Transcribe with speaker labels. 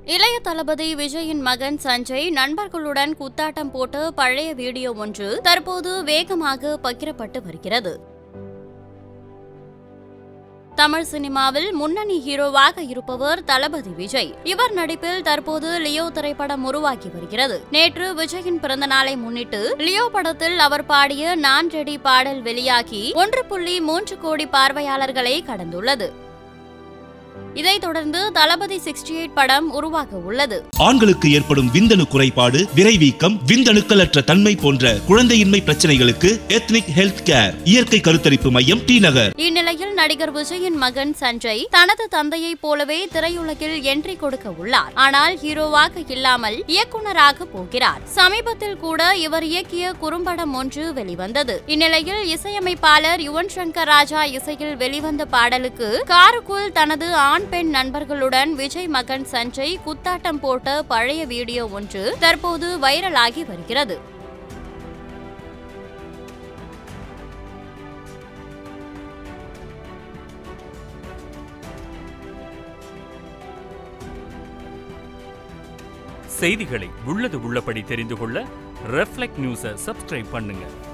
Speaker 1: இளைய தளபதி விஜயின் மகன் சஞ்சய் நண்பர்களுடன் குத்தாட்டம் போட்டு பழைய வீடியோ ஒன்று தற்போது வேகமாக பகிரப்பட்டு வருகிறது தமிழ் சினிமாவில் முன்னணி ஹீரோவாக இருப்பவர் தளபதி விஜய் இவர் நடிப்பில் தற்போது லியோ திரைப்படம் உருவாக்கி வருகிறது நேற்று விஜயின் பிறந்த நாளை முன்னிட்டு லியோ படத்தில் அவர் பாடிய நான் ரெடி பாடல் வெளியாகி ஒன்று புள்ளி மூன்று கோடி பார்வையாளர்களை கடந்துள்ளது இதைத் தொடர்ந்து தளபதி சிக்ஸ்டி எயிட் படம் உருவாக உள்ளது
Speaker 2: ஆண்களுக்கு ஏற்படும் விந்தணு குறைபாடு விரைவீக்கம் விந்தணுக்களற்ற தன்மை போன்ற குழந்தையின்மை பிரச்சனைகளுக்கு எத்னிக் ஹெல்த் கேர் இயற்கை கருத்தரிப்பு மையம் டி நகர்
Speaker 1: இந்நிலையில் நடிகர் விஜயின் மகன் சஞ்சய் தனது தந்தையைப் போலவே திரையுலகில் என்ட்ரி கொடுக்க உள்ளார் ஆனால் ஹீரோவாக இல்லாமல் இயக்குனராக போகிறார் சமீபத்தில் கூட இவர் இயக்கிய குறும்படம் ஒன்று வெளிவந்தது இந்நிலையில் இசையமைப்பாளர் யுவன் சங்கர் ராஜா இசையில் வெளிவந்த பாடலுக்கு காருக்குள் தனது ஆண் பெண் நண்பர்களுடன் விஜய் மகன் சஞ்சய் குத்தாட்டம் போட்ட பழைய வீடியோ ஒன்று தற்போது வைரலாகி வருகிறது
Speaker 3: செய்திகளை உள்ளது உள்ளபடி தெரிந்து கொள்ள ரெஃப்ளெக்ட் நியூஸை சப்ஸ்கிரைப் பண்ணுங்க